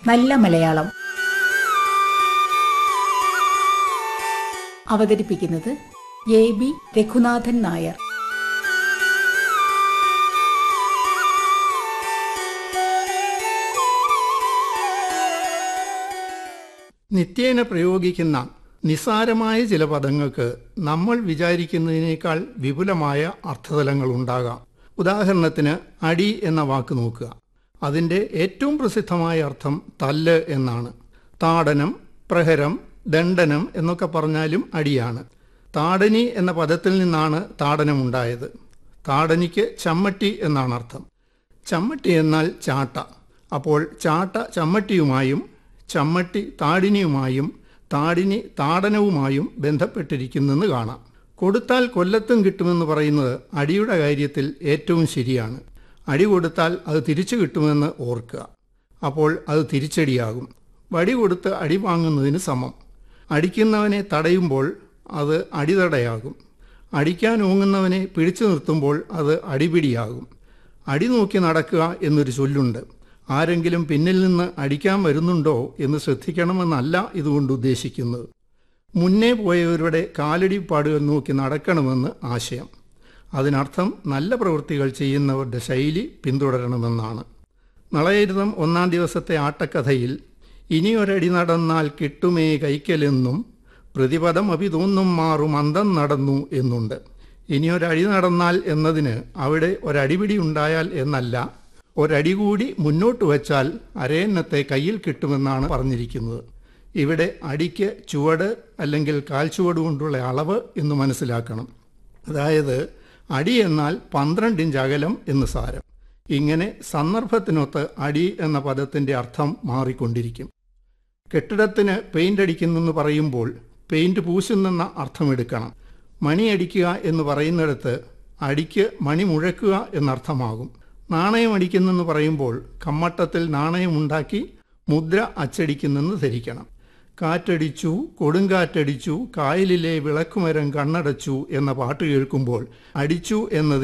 നല്ല മലയാളം അവതരിപ്പിക്കുന്നത് A B Raghunathan Nair നിത്യേന പ്രയോഗിക്കുന്ന നിസ്സാരമായ ചില പദങ്ങൾക്ക് നമ്മൾ വിചാരിക്കുന്നതിനേക്കാൾ വിപുലമായ അർത്ഥതലങ്ങൾ ഉണ്ടാകാം ഉദാഹരണത്തിന് അടി എന്ന വാക്ക് നോക്കുക അതിൻ്റെ ഏറ്റവും പ്രസിദ്ധമായ അർത്ഥം തല്ല് എന്നാണ് താടനം പ്രഹരം ദണ്ഡനം എന്നൊക്കെ പറഞ്ഞാലും അടിയാണ് താടനി എന്ന പദത്തിൽ നിന്നാണ് താടനമുണ്ടായത് താടനിക്ക് ചമ്മട്ടി എന്നാണ് അർത്ഥം ചമ്മട്ടി എന്നാൽ ചാട്ട അപ്പോൾ ചാട്ട ചമ്മട്ടിയുമായും ചമ്മട്ടി താടിനിയുമായും താടിനി താടനവുമായും ബന്ധപ്പെട്ടിരിക്കുന്നെന്ന് കാണാം കൊടുത്താൽ കൊല്ലത്തും കിട്ടുമെന്ന് പറയുന്നത് അടിയുടെ കാര്യത്തിൽ ഏറ്റവും ശരിയാണ് അടി കൊടുത്താൽ അത് തിരിച്ചു കിട്ടുമെന്ന് ഓർക്കുക അപ്പോൾ അത് തിരിച്ചടിയാകും വടി കൊടുത്ത് അടി വാങ്ങുന്നതിന് സമം അടിക്കുന്നവനെ തടയുമ്പോൾ അത് അടിതടയാകും അടിക്കാൻ ഓങ്ങുന്നവനെ പിടിച്ചു നിർത്തുമ്പോൾ അത് അടിപിടിയാകും അടി നോക്കി നടക്കുക എന്നൊരു ചൊല്ലുണ്ട് ആരെങ്കിലും പിന്നിൽ നിന്ന് അടിക്കാൻ വരുന്നുണ്ടോ എന്ന് ശ്രദ്ധിക്കണമെന്നല്ല ഇതുകൊണ്ട് ഉദ്ദേശിക്കുന്നത് മുന്നേ പോയവരുടെ കാലടിപ്പാടുകൾ നോക്കി നടക്കണമെന്ന് ആശയം അതിനർത്ഥം നല്ല പ്രവൃത്തികൾ ചെയ്യുന്നവരുടെ ശൈലി പിന്തുടരണമെന്നാണ് നളയരുതം ഒന്നാം ദിവസത്തെ ആട്ടക്കഥയിൽ ഇനിയൊരടി നടന്നാൽ കിട്ടുമേ കൈക്കലെന്നും പ്രതിപദം അഭി തോന്നും മാറും അന്തം നടന്നു എന്നുണ്ട് ഇനിയൊരടി നടന്നാൽ എന്നതിന് അവിടെ ഒരടിപിടി ഉണ്ടായാൽ എന്നല്ല ഒരടി കൂടി മുന്നോട്ട് വച്ചാൽ അരയന്നത്തെ കയ്യിൽ കിട്ടുമെന്നാണ് പറഞ്ഞിരിക്കുന്നത് ഇവിടെ അടിക്ക് ചുവട് അല്ലെങ്കിൽ കാൽച്ചുവട് കൊണ്ടുള്ള അളവ് എന്ന് മനസ്സിലാക്കണം അതായത് അടി എന്നാൽ പന്ത്രണ്ട് ഇഞ്ച് അകലം എന്ന് സാരം ഇങ്ങനെ സന്ദർഭത്തിനൊത്ത് അടി എന്ന പദത്തിൻ്റെ അർത്ഥം മാറിക്കൊണ്ടിരിക്കും കെട്ടിടത്തിന് പെയിന്റ് അടിക്കുന്നെന്ന് പറയുമ്പോൾ പെയിന്റ് പൂശുന്നെന്ന അർത്ഥമെടുക്കണം മണി അടിക്കുക എന്ന് പറയുന്നിടത്ത് അടിക്ക് മണി മുഴക്കുക എന്നർത്ഥമാകും നാണയം അടിക്കുന്നെന്ന് പറയുമ്പോൾ കമ്മട്ടത്തിൽ നാണയമുണ്ടാക്കി മുദ്ര അച്ചടിക്കുന്നെന്ന് ധരിക്കണം കാറ്റടിച്ചു കൊടുങ്കാറ്റടിച്ചു കായലിലെ വിളക്കുമരം കണ്ണടച്ചു എന്ന പാട്ട് കേൾക്കുമ്പോൾ അടിച്ചു എന്നതിന്